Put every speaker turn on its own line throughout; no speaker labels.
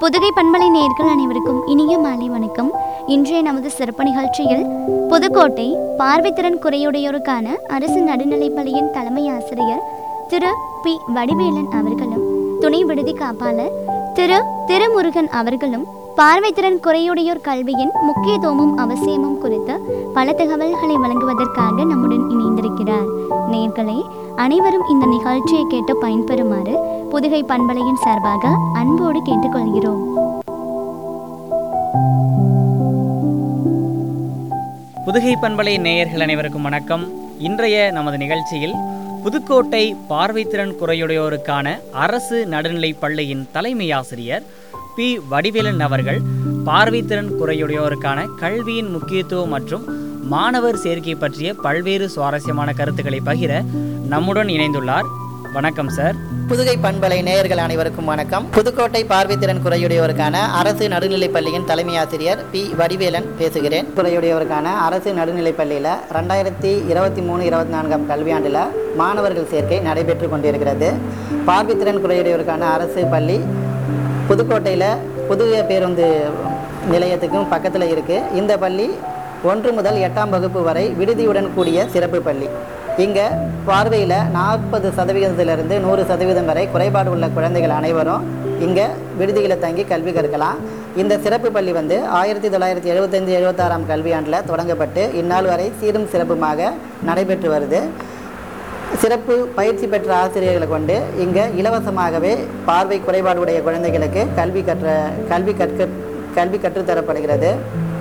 புதுகை பண்பலை நேர்கள் அனைவருக்கும் இனிய மாலை வணக்கம் இன்றைய நமது சிறப்பு நிகழ்ச்சியில் புதுக்கோட்டை பார்வைத்திறன் குறையுடையோருக்கான அரசு நடுநிலைப்பள்ளியின் தலைமை ஆசிரியர் திரு பி வடிவேலன் அவர்களும் துணை விடுதி காப்பாளர் திரு திருமுருகன் அவர்களும் பார்வைத்திறன் குறையுடையோர் கல்வியின் முக்கியத்துவமும் அவசியமும் குறித்து பல தகவல்களை வழங்குவதற்காக நம்முடன் இணைந்திருக்கிறார் நேர்களே அனைவரும் இந்த நிகழ்ச்சியை கேட்டு பயன்பெறுமாறு புதுகை பண்பலையின் சார்பாக அன்போடு கேட்டுக்கொள்கிறோம்
புதுகை பண்பலை நேயர்கள் அனைவருக்கும் வணக்கம் இன்றைய நமது நிகழ்ச்சியில் புதுக்கோட்டை பார்வைத்திறன் குறையுடையோருக்கான அரசு நடுநிலைப் பள்ளியின் தலைமை ஆசிரியர் பி வடிவேலன் அவர்கள் பார்வைத்திறன் குறையுடையோருக்கான கல்வியின் முக்கியத்துவம் மற்றும் மாணவர் சேர்க்கை பற்றிய பல்வேறு சுவாரஸ்யமான கருத்துக்களை பகிர நம்முடன் இணைந்துள்ளார் வணக்கம் சார்
புதுகை பண்பலை நேயர்கள் அனைவருக்கும் வணக்கம் புதுக்கோட்டை பார்வைத்திறன் குறையுடையோருக்கான அரசு நடுநிலைப் பள்ளியின் தலைமை ஆசிரியர் பி வடிவேலன் பேசுகிறேன் குறையுடையோருக்கான அரசு நடுநிலைப் பள்ளியில் ரெண்டாயிரத்தி இருபத்தி மூணு இருபத்தி நான்காம் கல்வியாண்டில் மாணவர்கள் சேர்க்கை நடைபெற்று கொண்டிருக்கிறது பார்வைத்திறன் குறையுடையோருக்கான அரசு பள்ளி புதுக்கோட்டையில் புதிய பேருந்து நிலையத்துக்கும் பக்கத்தில் இருக்குது இந்த பள்ளி ஒன்று முதல் எட்டாம் வகுப்பு வரை விடுதியுடன் கூடிய சிறப்பு பள்ளி இங்கே பார்வையில் நாற்பது சதவீதத்திலிருந்து நூறு சதவீதம் வரை குறைபாடு உள்ள குழந்தைகள் அனைவரும் இங்கே விடுதியில் தங்கி கல்வி கற்கலாம் இந்த சிறப்பு பள்ளி வந்து ஆயிரத்தி தொள்ளாயிரத்தி எழுபத்தஞ்சு எழுபத்தாறாம் கல்வியாண்டில் தொடங்கப்பட்டு இந்நாள் வரை சீரும் சிறப்புமாக நடைபெற்று வருது சிறப்பு பயிற்சி பெற்ற ஆசிரியர்களை கொண்டு இங்கே இலவசமாகவே பார்வை குறைபாடுடைய குழந்தைகளுக்கு கல்வி கற்ற கல்வி கற்க கல்வி கற்றுத்தரப்படுகிறது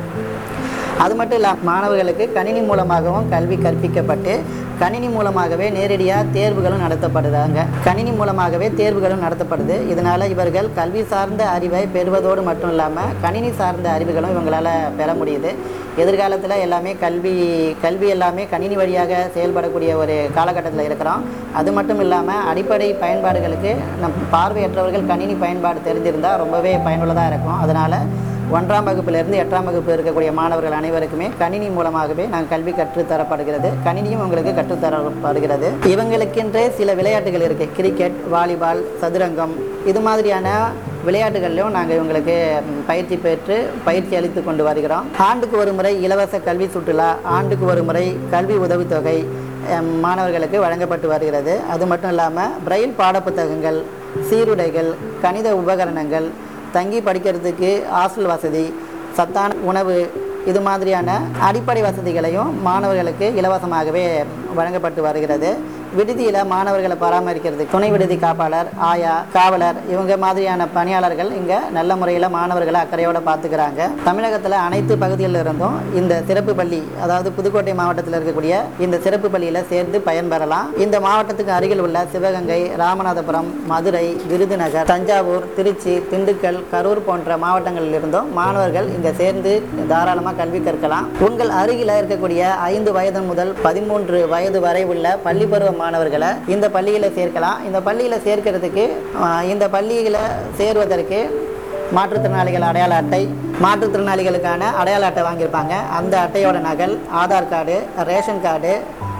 அது மட்டும் இல்லாமல் மாணவர்களுக்கு கணினி மூலமாகவும் கல்வி கற்பிக்கப்பட்டு கணினி மூலமாகவே நேரடியாக தேர்வுகளும் நடத்தப்படுறாங்க கணினி மூலமாகவே தேர்வுகளும் நடத்தப்படுது இதனால் இவர்கள் கல்வி சார்ந்த அறிவை பெறுவதோடு மட்டும் இல்லாமல் கணினி சார்ந்த அறிவுகளும் இவங்களால் பெற முடியுது எதிர்காலத்தில் எல்லாமே கல்வி கல்வி எல்லாமே கணினி வழியாக செயல்படக்கூடிய ஒரு காலகட்டத்தில் இருக்கிறோம் அது மட்டும் இல்லாமல் அடிப்படை பயன்பாடுகளுக்கு நம் பார்வையற்றவர்கள் கணினி பயன்பாடு தெரிஞ்சிருந்தால் ரொம்பவே பயனுள்ளதாக இருக்கும் அதனால் ஒன்றாம் வகுப்பிலிருந்து எட்டாம் வகுப்பு இருக்கக்கூடிய மாணவர்கள் அனைவருக்குமே கணினி மூலமாகவே நாங்கள் கல்வி கற்றுத்தரப்படுகிறது கணினியும் உங்களுக்கு கற்றுத்தரப்படுகிறது இவங்களுக்கென்றே சில விளையாட்டுகள் இருக்குது கிரிக்கெட் வாலிபால் சதுரங்கம் இது மாதிரியான விளையாட்டுகள்லையும் நாங்கள் இவங்களுக்கு ம், பயிற்சி பெற்று பயிற்சி அளித்து கொண்டு வருகிறோம் ஆண்டுக்கு ஒரு முறை இலவச கல்வி சுற்றுலா ஆண்டுக்கு ஒரு முறை கல்வி உதவித்தொகை அம், மாணவர்களுக்கு வழங்கப்பட்டு வருகிறது அது மட்டும் இல்லாமல் பிரெயில் பாடப்புத்தகங்கள் சீருடைகள் கணித உபகரணங்கள் தங்கி படிக்கிறதுக்கு ஹாஸ்டல் வசதி சத்தான உணவு இது மாதிரியான அடிப்படை வசதிகளையும் மாணவர்களுக்கு இலவசமாகவே வழங்கப்பட்டு வருகிறது விடுதியில் மாணவர்களை பராமரிக்கிறதுக்கு துணை விடுதி காப்பாளர் ஆயா காவலர் இவங்க மாதிரியான பணியாளர்கள் இங்கே நல்ல முறையில் மாணவர்களை அக்கறையோடு பார்த்துக்கிறாங்க தமிழகத்தில் அனைத்து பகுதிகளில் இருந்தும் இந்த சிறப்பு பள்ளி அதாவது புதுக்கோட்டை மாவட்டத்தில் இருக்கக்கூடிய இந்த சிறப்பு பள்ளியில் சேர்ந்து பயன்பெறலாம் இந்த மாவட்டத்துக்கு அருகில் உள்ள சிவகங்கை ராமநாதபுரம் மதுரை விருதுநகர் தஞ்சாவூர் திருச்சி திண்டுக்கல் கரூர் போன்ற மாவட்டங்களில் இருந்தும் மாணவர்கள் இங்கே சேர்ந்து தாராளமாக கல்வி கற்கலாம் உங்கள் அருகில் இருக்கக்கூடிய ஐந்து வயது முதல் பதிமூன்று வயது வரை உள்ள பள்ளி பருவ மாணவர்களை இந்த பள்ளியில் சேர்க்கலாம் இந்த பள்ளியில் சேர்க்கிறதுக்கு ஆஹ், இந்த பள்ளியில் சேருவதற்கு மாற்றுத்திறனாளிகள் அடையாள அட்டை மாற்றுத்திறனாளிகளுக்கான அடையாள அட்டை வாங்கியிருப்பாங்க அந்த அட்டையோட நகல் ஆதார் கார்டு ரேஷன் கார்டு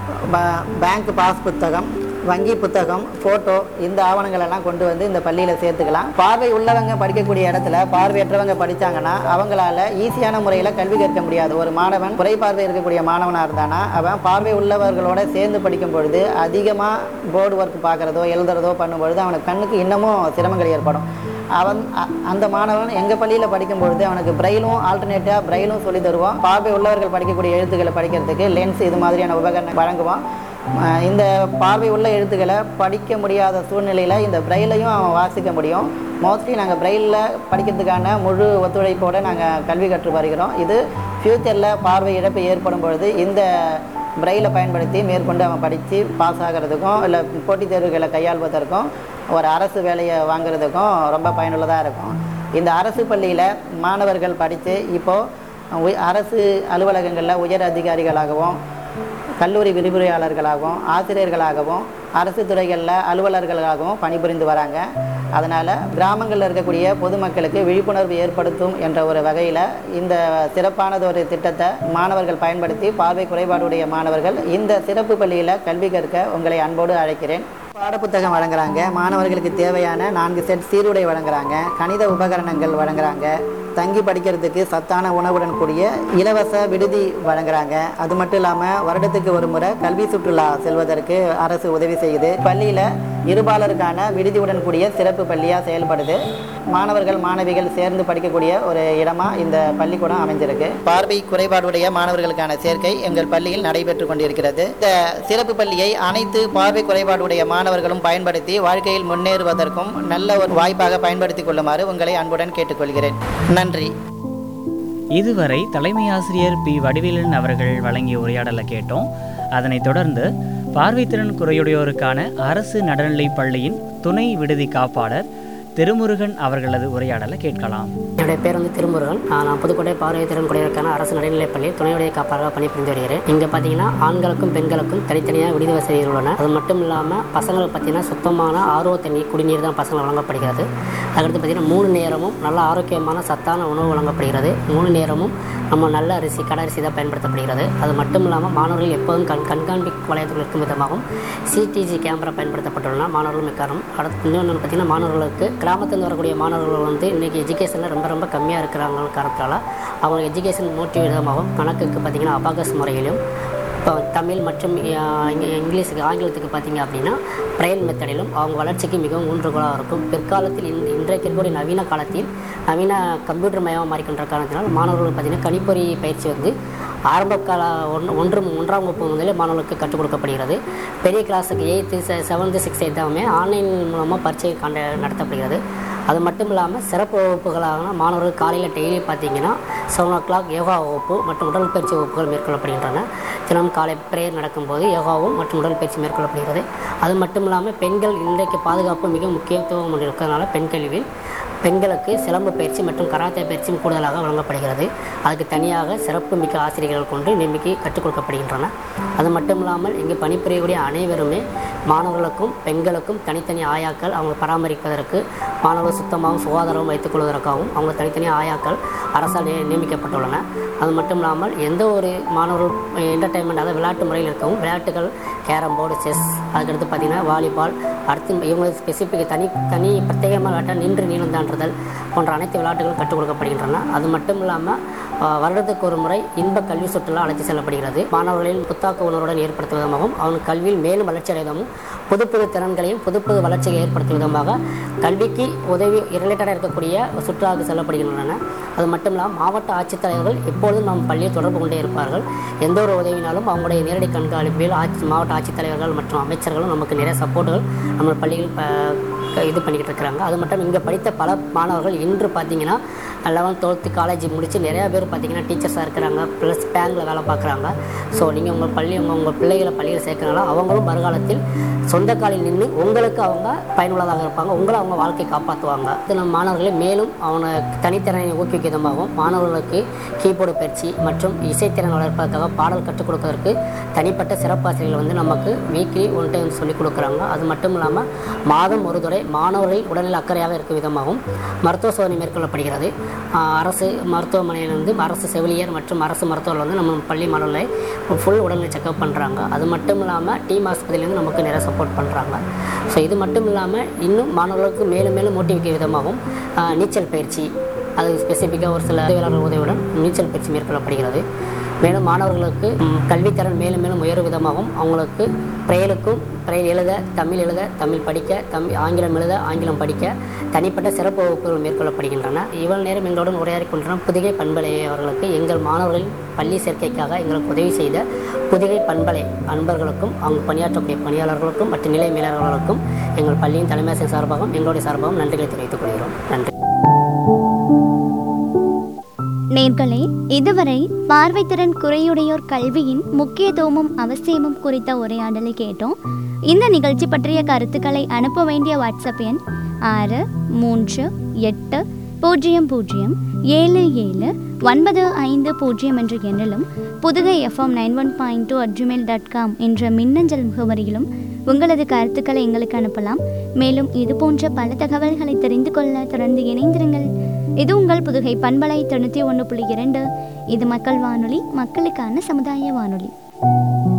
ப- பேங்க் பாஸ் புத்தகம் வங்கி புத்தகம் ஃபோட்டோ இந்த ஆவணங்கள் எல்லாம் கொண்டு வந்து இந்த பள்ளியில் சேர்த்துக்கலாம் பார்வை உள்ளவங்க படிக்கக்கூடிய இடத்துல பார்வையற்றவங்க படித்தாங்கன்னா அவங்களால ஈஸியான முறையில் கல்வி கற்க முடியாது ஒரு மாணவன் குறை பார்வை இருக்கக்கூடிய மாணவனாக இருந்தானா அவன் பார்வை உள்ளவர்களோட சேர்ந்து படிக்கும் பொழுது அதிகமாக போர்டு ஒர்க் பார்க்குறதோ எழுதுறதோ பண்ணும்பொழுது அவனுக்கு கண்ணுக்கு இன்னமும் சிரமங்கள் ஏற்படும் அவன் அ- அந்த மாணவன் எங்கள் பள்ளியில் படிக்கும் பொழுது அவனுக்கு பிரெயிலும் ஆல்டர்னேட்டாக பிரெயிலும் சொல்லி தருவோம் பார்வை உள்ளவர்கள் படிக்கக்கூடிய எழுத்துக்களை படிக்கிறதுக்கு லென்ஸ் இது மாதிரியான உபகரணம் வழங்குவோம் அஹ் இந்த பார்வை உள்ள எழுத்துக்களை படிக்க முடியாத சூழ்நிலையில் இந்த பிரெயிலையும் அவன் வாசிக்க முடியும் மோஸ்ட்லி நாங்கள் பிரெயிலில் படிக்கிறதுக்கான முழு ஒத்துழைப்போடு நாங்கள் கல்வி கற்று வருகிறோம் இது ஃப்யூச்சரில் பார்வை இழப்பு ஏற்படும் பொழுது இந்த பிரெயிலை பயன்படுத்தி மேற்கொண்டு அவன் படித்து பாஸ் ஆகிறதுக்கும் இல்லை போட்டித் தேர்வுகளை கையாள்வதற்கும் ஒரு அரசு வேலையை வாங்குறதுக்கும் ரொம்ப பயனுள்ளதாக இருக்கும் இந்த அரசு பள்ளியில் மாணவர்கள் படித்து இப்போது அரசு அலுவலகங்களில் உயர் அதிகாரிகளாகவும் கல்லூரி விரிவுரையாளர்களாகவும் ஆசிரியர்களாகவும் அரசு துறைகளில் அலுவலர்களாகவும் பணிபுரிந்து வராங்க அதனால் கிராமங்களில் இருக்கக்கூடிய பொதுமக்களுக்கு விழிப்புணர்வு ஏற்படுத்தும் என்ற ஒரு வகையில் இந்த சிறப்பானது ஒரு திட்டத்தை மாணவர்கள் பயன்படுத்தி பார்வை குறைபாடுடைய மாணவர்கள் இந்த சிறப்பு பள்ளியில் கல்வி கற்க உங்களை அன்போடு அழைக்கிறேன் பாடப்புத்தகம் வழங்குறாங்க மாணவர்களுக்கு தேவையான நான்கு செட் சீருடை வழங்குறாங்க கணித உபகரணங்கள் வழங்குறாங்க தங்கி படிக்கிறதுக்கு சத்தான உணவுடன் கூடிய இலவச விடுதி வழங்குறாங்க அது மட்டும் இல்லாமல் வருடத்துக்கு ஒரு முறை கல்வி சுற்றுலா செல்வதற்கு அரசு உதவி செய்யுது பள்ளியில் இருபாலருக்கான விடுதியுடன் கூடிய சிறப்பு பள்ளியாக செயல்படுது மாணவர்கள் மாணவிகள் சேர்ந்து படிக்கக்கூடிய ஒரு இடமா இந்த பள்ளிக்கூடம் அமைஞ்சிருக்கு பார்வை குறைபாடுடைய மாணவர்களுக்கான சேர்க்கை எங்கள் பள்ளியில் நடைபெற்று கொண்டிருக்கிறது இந்த சிறப்பு பள்ளியை அனைத்து பார்வை குறைபாடுடைய மாணவர்களும் பயன்படுத்தி வாழ்க்கையில் முன்னேறுவதற்கும் நல்ல ஒரு வாய்ப்பாக பயன்படுத்திக் கொள்ளுமாறு உங்களை அன்புடன் கேட்டுக்கொள்கிறேன் நன்றி
இதுவரை தலைமை ஆசிரியர் பி வடிவேலன் அவர்கள் வழங்கிய உரையாடலை கேட்டோம் அதனைத் தொடர்ந்து பார்வைத்திறன் குறையுடையோருக்கான அரசு நடுநிலைப் பள்ளியின் துணை விடுதி காப்பாளர் திருமுருகன் அவர்களது உரையாடலை கேட்கலாம்
என்னுடைய பேர் வந்து திருமுருகன் ஆஹ் நான் புதுக்கோட்டை பார்வை திறன் குடியிருக்கான அரசு நடுநிலைப்பள்ளியில் துணையுடைய காப்பாளராக பணிபுரிந்து வருகிறேன் இங்கே பார்த்தீங்கன்னா ஆண்களுக்கும் பெண்களுக்கும் தனித்தனியாக விடுதி வசதிகள் உள்ளன அது மட்டும் இல்லாமல் பசங்களுக்கு பார்த்தீங்கன்னா சுத்தமான ஆர்வ தண்ணி குடிநீர் தான் பசங்களுக்கு வழங்கப்படுகிறது அதுக்கடுத்து பார்த்தீங்கன்னா மூணு நேரமும் நல்ல ஆரோக்கியமான சத்தான உணவு வழங்கப்படுகிறது மூணு நேரமும் நம்ம நல்ல அரிசி கடை அரிசி தான் பயன்படுத்தப்படுகிறது அது மட்டும் இல்லாமல் மாணவர்கள் எப்போதும் கண் கண்காணிப்பு வளையத்தில் இருக்கும் விதமாகவும் சிடிஜி கேமரா பயன்படுத்தப்பட்டுள்ளன மாணவர்கள் மிக்காரம் அடுத்து இன்னொன்று பார்த்தீங்கன்னா மாணவர்களுக்கு கிராமத்துலேருந்து வரக்கூடிய மாணவர்கள் வந்து இன்றைக்கி எஜுகேஷனில் ரொம்ப ரொம்ப கம்மியாக இருக்கிறாங்க காரணத்தால் அவங்க எஜுகேஷன் மோட்டிவ் விதமாகவும் கணக்குக்கு பார்த்திங்கன்னா அபாகஸ் முறையிலும் இப்போ தமிழ் மற்றும் அஹ், இங்க- இங்கிலீஷுக்கு ஆங்கிலத்துக்கு பார்த்தீங்க அப்படின்னா பிரெயில் மெத்தடிலும் அவங்க வளர்ச்சிக்கு மிகவும் ஊன்றுகோலாக இருக்கும் பிற்காலத்தில் இன் இன்றைக்கு இருக்கக்கூடிய நவீன காலத்தில் நவீன கம்ப்யூட்டர் மயமாக மாறிக்கின்ற காரணத்தினால் மாணவர்களுக்கு பார்த்தீங்கன்னா கணிப்பொறி பயிற்சி வந்து ஆரம்ப கால ஒன்று ஒன்று ஒன்றாம் வகுப்பு முதலே மாணவர்களுக்கு கற்றுக் கொடுக்கப்படுகிறது பெரிய கிளாஸுக்கு எயித்து செவன்த்து சிக்ஸ்த் எக்ஸாமே ஆன்லைன் மூலமாக பரீட்சை கண்ட நடத்தப்படுகிறது அது மட்டும் இல்லாமல் சிறப்பு வகுப்புகளாக மாணவர்கள் காலையில் டெய்லி பார்த்தீங்கன்னா செவன் ஓ கிளாக் யோகா வகுப்பு மற்றும் உடற்பயிற்சி வகுப்புகள் மேற்கொள்ளப்படுகின்றன தினம் காலை பிரேயர் நடக்கும்போது யோகாவும் மற்றும் உடற்பயிற்சி மேற்கொள்ளப்படுகிறது அது மட்டும் இல்லாமல் பெண்கள் இன்றைக்கு பாதுகாப்பு மிக முக்கியத்துவம் இருக்கிறதுனால பெண் கல்வியில் பெண்களுக்கு சிலம்பு பயிற்சி மற்றும் கராத்தே பயிற்சியும் கூடுதலாக வழங்கப்படுகிறது அதுக்கு தனியாக சிறப்பு மிக்க ஆசிரியர்கள் கொண்டு நியமிக்கி கற்றுக் கொடுக்கப்படுகின்றன அது மட்டும் இல்லாமல் இங்கு பணிபுரியக்கூடிய அனைவருமே மாணவர்களுக்கும் பெண்களுக்கும் தனித்தனி ஆயாக்கள் அவங்க பராமரிப்பதற்கு மாணவர்கள் சுத்தமாகவும் சுகாதாரமும் வைத்துக் கொள்வதற்காகவும் அவங்க தனித்தனி ஆயாக்கள் அரசால் நிய- நியமிக்கப்பட்டுள்ளன அது மட்டும் இல்லாமல் எந்த ஒரு மாணவர்கள் என்டர்டைன்மெண்ட் அதாவது விளையாட்டு முறையில் இருக்கவும் விளையாட்டுகள் கேரம் போர்டு செஸ் அதுக்கடுத்து பார்த்தீங்கன்னா வாலிபால் அடுத்து இவங்களுக்கு ஸ்பெசிஃபிக் தனி தனி பிரத்யேகமான விளையாட்டாக நின்று நீளம் தாண்டுதல் போன்ற அனைத்து விளையாட்டுகளும் கற்றுக் கொடுக்கப்படுகின்றன அது மட்டும் இல்லாமல் வருடத்துக்கு ஒரு முறை இன்ப கல்வி சுற்றுலா அழைத்து செல்லப்படுகிறது மாணவர்களின் புத்தாக்க உணர்வுடன் ஏற்படுத்தும் விதமாகவும் அவன் கல்வியில் மேலும் வளர்ச்சி அடைவதும் புது புது திறன்களையும் புது புது வளர்ச்சியை ஏற்படுத்தும் விதமாக கல்விக்கு உதவி ரிலேட்டடாக இருக்கக்கூடிய சுற்றுலாவுக்கு செல்லப்படுகின்றன அது மட்டும் இல்லாமல் மாவட்ட ஆட்சித்தலைவர்கள் எப்பொழுதும் நம் பள்ளியில் தொடர்பு கொண்டே இருப்பார்கள் எந்த ஒரு உதவினாலும் அவங்களுடைய நேரடி கண்காணிப்பில் ஆட்சி மாவட்ட ஆட்சித்தலைவர்கள் மற்றும் அமைச்சர்களும் நமக்கு நிறைய சப்போர்ட்டுகள் நம்ம பள்ளியில் ப- க- இது பண்ணிக்கிட்டு இருக்கிறாங்க அது மட்டும் இங்கே படித்த பல மாணவர்கள் இன்று பார்த்தீங்கன்னா லெவன்த் டுவெல்த்து காலேஜ் முடித்து நிறையா பேர் பார்த்தீங்கன்னா டீச்சர்ஸாக இருக்கிறாங்க ப்ளஸ் பேங்கில் வேலை பார்க்குறாங்க ஸோ நீங்கள் உங்கள் பள்ளி உங்கள் உங்கள் பிள்ளைகளை பள்ளியில் சேர்க்கறனால அவங்களும் வருகாலத்தில் சொந்த காலில் நின்று உங்களுக்கு அவங்க பயனுள்ளதாக இருப்பாங்க உங்களை அவங்க வாழ்க்கை காப்பாற்றுவாங்க இது நம்ம மாணவர்களை மேலும் அவனை தனித்திறனை ஊக்குவிக்கும் விதமாகவும் மாணவர்களுக்கு கீபோர்டு பயிற்சி மற்றும் இசைத்திறன் வளர்ப்பதற்காக பாடல் கற்றுக் கொடுப்பதற்கு தனிப்பட்ட சிறப்பாசிரியர்கள் வந்து நமக்கு வீக்லி ஒன் டைம் சொல்லிக் கொடுக்குறாங்க அது மட்டும் இல்லாமல் மாதம் ஒரு தடவை மாணவர்கள் உடல்நல அக்கறையாக இருக்கும் விதமாகவும் மருத்துவ சோதனை மேற்கொள்ளப்படுகிறது ஆஹ் அரசு மருத்துவமனையிலிருந்து அரசு செவிலியர் மற்றும் அரசு மருத்துவர்கள் வந்து நம்ம பள்ளி மாணவர்களை ஃபுல் உடல்நிலை செக்அப் பண்ணுறாங்க அது மட்டும் இல்லாமல் டீம் ஆஸ்பத்திரியிலேருந்து நமக்கு நிறைய சப்போர்ட் பண்ணுறாங்க ஸோ இது மட்டும் இல்லாமல் இன்னும் மாணவர்களுக்கு மேலும் மேலும் மோட்டிவிக்க விதமாகவும் ஆஹ் நீச்சல் பயிற்சி அது ஸ்பெசிஃபிக்காக ஒரு சில உதவியாளர்கள் உதவியுடன் நீச்சல் பயிற்சி மேற்கொள்ளப்படுகிறது மேலும் மாணவர்களுக்கு ம், கல்வித்தரம் மேலும் மேலும் உயரும் விதமாகவும் அவங்களுக்கு பிரெயிலுக்கும் பிரெயில் எழுத தமிழ் எழுத தமிழ் படிக்க தமிழ் ஆங்கிலம் எழுத ஆங்கிலம் படிக்க தனிப்பட்ட சிறப்பு வகுப்புகள் மேற்கொள்ளப்படுகின்றன இவ்வளவு நேரம் எங்களுடன் உரையாடி கொண்டிருந்த புதிகை பண்பலை அவர்களுக்கு எங்கள் மாணவர்களின் பள்ளி சேர்க்கைக்காக எங்களுக்கு உதவி செய்த புதிகை பண்பலை அன்பர்களுக்கும் அவங்க பணியாற்றக்கூடிய பணியாளர்களுக்கும் மற்றும் நிலை மேலாளர்களுக்கும் எங்கள் பள்ளியின் தலைமை ஆசிரியர் சார்பாகவும் எங்களுடைய சார்பாகவும் நன்றிகளை தெரிவித்துக் கொள்கிறோம் நன்றி
நேர்களே இதுவரை பார்வைத்திறன் குறையுடையோர் கல்வியின் முக்கியத்துவமும் அவசியமும் குறித்த உரையாடலை கேட்டோம் இந்த நிகழ்ச்சி பற்றிய கருத்துக்களை அனுப்ப வேண்டிய வாட்ஸ்அப் எண் ஆறு மூன்று எட்டு பூஜ்ஜியம் பூஜ்ஜியம் ஏழு ஏழு ஒன்பது ஐந்து பூஜ்ஜியம் என்ற எண்ணிலும் Pudugai FM nine one point two at Gmail dot com என்ற மின்னஞ்சல் முகவரியிலும் உங்களது கருத்துக்களை எங்களுக்கு அனுப்பலாம் மேலும் இது போன்ற பல தகவல்களை தெரிந்து கொள்ள தொடர்ந்து இணைந்திருங்கள் இது உங்கள் புதுகை பண்பலை தொண்ணூற்றி ஒன்று புள்ளி இரண்டு இது மக்கள் வானொலி மக்களுக்கான சமுதாய வானொலி